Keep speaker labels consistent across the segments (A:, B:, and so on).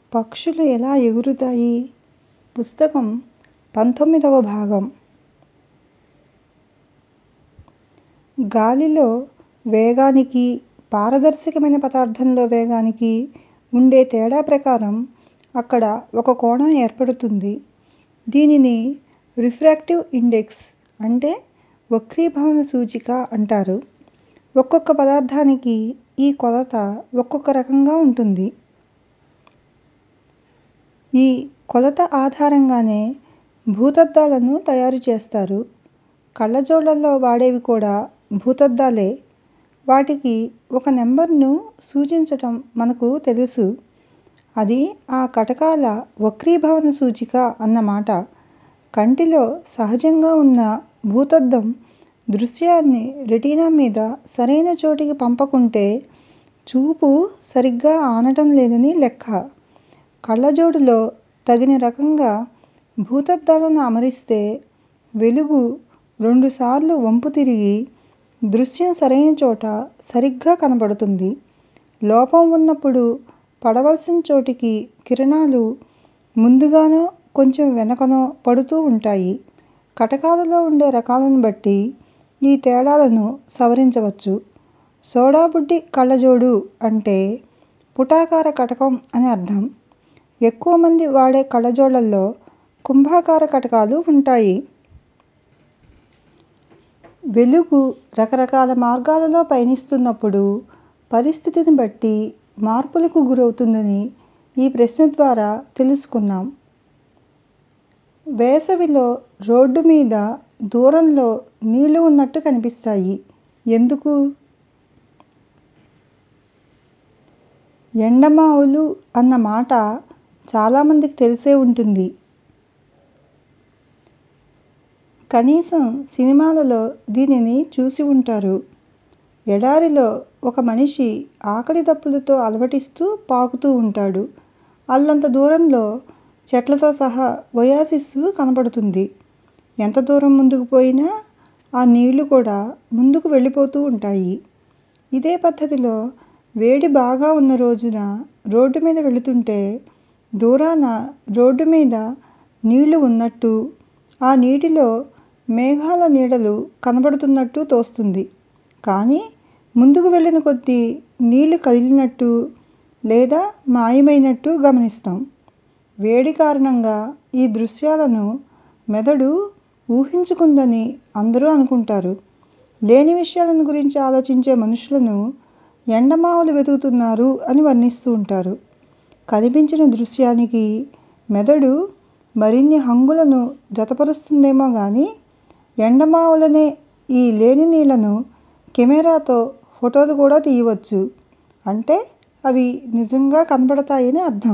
A: పక్షులు ఎలా ఎగురుతాయి పుస్తకం పంతొమ్మిదవ భాగం గాలిలో వేగానికి పారదర్శకమైన పదార్థంలో వేగానికి ఉండే తేడా ప్రకారం అక్కడ ఒక కోణం ఏర్పడుతుంది. దీనిని రిఫ్రాక్టివ్ ఇండెక్స్ అంటే వక్రీభవన సూచిక అంటారు. ఒక్కొక్క పదార్థానికి ఈ కొలత ఒక్కొక్క రకంగా ఉంటుంది. ఈ కొలత ఆధారంగానే భూతద్దాలను తయారు చేస్తారు. కళ్ళజోళ్ళలో వాడేవి కూడా భూతద్దాలే. వాటికి ఒక నెంబరును సూచించటం మనకు తెలుసు. అది ఆ కటకాల వక్రీభవన సూచిక అన్నమాట. కంటిలో సహజంగా ఉన్న భూతద్దం దృశ్యాన్ని రెటీనా మీద సరైన చోటికి పంపకుంటే చూపు సరిగ్గా ఆనటం లేదని లెక్క. కళ్ళజోడులో తగిన రకంగా భూతద్దాలను అమరిస్తే వెలుగు రెండుసార్లు వంపు తిరిగి దృశ్యం సరైన చోట సరిగ్గా కనబడుతుంది. లోపం ఉన్నప్పుడు పడవలసిన చోటికి కిరణాలు ముందుగానో కొంచెం వెనుకనో పడుతూ ఉంటాయి. కటకాలలో ఉండే రకాలను బట్టి ఈ తేడాలను సవరించవచ్చు. సోడాబుడ్డి కళ్ళజోడు అంటే పుటాకార కటకం అని అర్థం. ఎక్కువ మంది వాడే కళ్ళజోళ్ళలో కుంభాకార కటకాలు ఉంటాయి. వెలుగు రకరకాల మార్గాలలో పయనిస్తున్నప్పుడు పరిస్థితిని బట్టి మార్పులకు గురవుతుందని ఈ ప్రశ్న ద్వారా తెలుసుకున్నాం. వేసవిలో రోడ్డు మీద దూరంలో నీళ్ళు ఉన్నట్టు కనిపిస్తాయి. ఎందుకు? ఎండమావులు అన్న మాట చాలా మందికి తెలిసే ఉంటుంది. కనీసం సినిమాలలో దీనిని చూసి ఉంటారు. ఎడారిలో ఒక మనిషి ఆకలి దప్పులతో అలమటిస్తూ పాకుతూ ఉంటాడు. అల్లంత దూరంలో చెట్లతో సహా ఒయాసిస్ కనబడుతుంది. ఎంత దూరం ముందుకు పోయినా ఆ నీళ్ళు కూడా ముందుకు వెళ్ళిపోతూ ఉంటాయి. ఇదే పద్ధతిలో వేడి బాగా ఉన్న రోజున రోడ్డు మీద వెళుతుంటే దూరాన రోడ్డు మీద నీళ్ళు ఉన్నట్టు, ఆ నీటిలో మేఘాల నీడలు కనబడుతున్నట్టు తోస్తుంది. కానీ ముందుకు వెళ్ళిన కొద్దీ నీళ్ళు కదిలినట్టు లేదా మాయమైనట్టు గమనిస్తాం. వేడి కారణంగా ఈ దృశ్యాలను మెదడు ఊహించుకుందని అందరూ అనుకుంటారు. లేని విషయాలను గురించి ఆలోచించే మనుషులను ఎండమావులు వెతుకుతున్నారు అని వర్ణిస్తూ ఉంటారు. కనిపించిన దృశ్యానికి మెదడు మరిన్ని హంగులను జతపరుస్తుందేమో గానీ ఎండమావులనే ఈ లేని నీళ్ళను కెమెరాతో ఫోటోలు కూడా తీయవచ్చు. అంటే అవి నిజంగా కనబడతాయని అర్థం.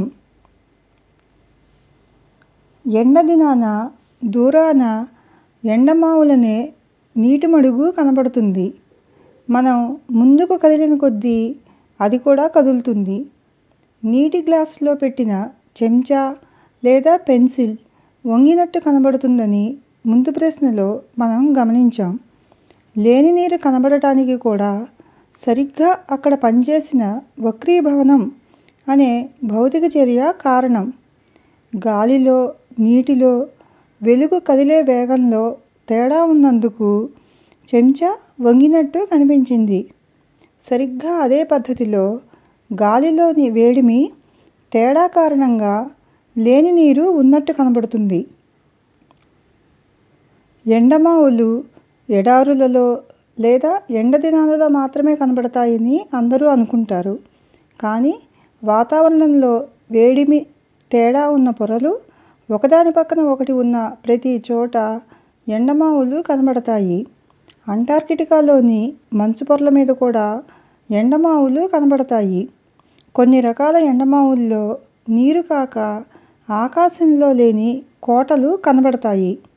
A: ఎండదినాన దూరాన ఎండమావులనే నీటిమడుగు కనబడుతుంది. మనం ముందుకు కదిలిన కొద్దీ అది కూడా కదులుతుంది. నీటి గ్లాసులో పెట్టిన చెంచా లేదా పెన్సిల్ వంగినట్టు కనబడుతుందని ముందు ప్రశ్నలో మనం గమనించాం. లేని నీరు కనబడటానికి కూడా సరిగ్గా అక్కడ పనిచేసిన వక్రీభవనం అనే భౌతిక చర్య కారణం. గాలిలో, నీటిలో వెలుగు కదిలే వేగంలో తేడా ఉన్నందుకు చెంచా వంగినట్టు కనిపించింది. సరిగ్గా అదే పద్ధతిలో గాలిలోని వేడిమి తేడా కారణంగా లేని నీరు ఉన్నట్టు కనబడుతుంది. ఎండమావులు ఎడారులలో లేదా ఎండదినాలలో మాత్రమే కనబడతాయని అందరూ అనుకుంటారు. కానీ వాతావరణంలో వేడిమి తేడా ఉన్న పొరలు ఒకదాని పక్కన ఒకటి ఉన్న ప్రతి చోటా ఎండమావులు కనబడతాయి. అంటార్కిటికాలోని మంచు పొరల మీద కూడా ఎండమావులు కనబడతాయి. కొన్ని రకాల ఎండమావుల్లో నీరు కాక ఆకాశంలో లేని కోటలు కనబడతాయి.